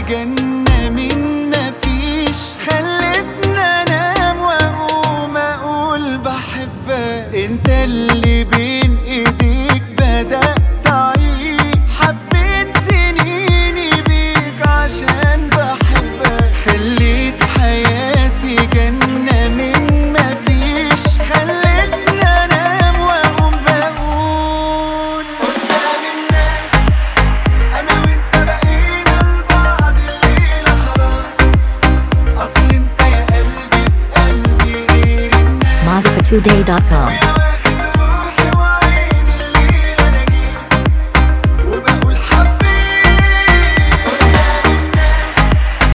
جنة من مفيش خلتني انام واقوم اقول بحبك انت اللي بين ايديك بدأت اعيش حبيت سنيني بيك عشان بحبك خليت حياتي جنة من مفيش خلتني انام واقوم بقول قدام الناس انا وانت بقينا لبعض الليله خلاص اصل انت يا قلبي في قلبي غير الناس Mazapatoday.com. ويا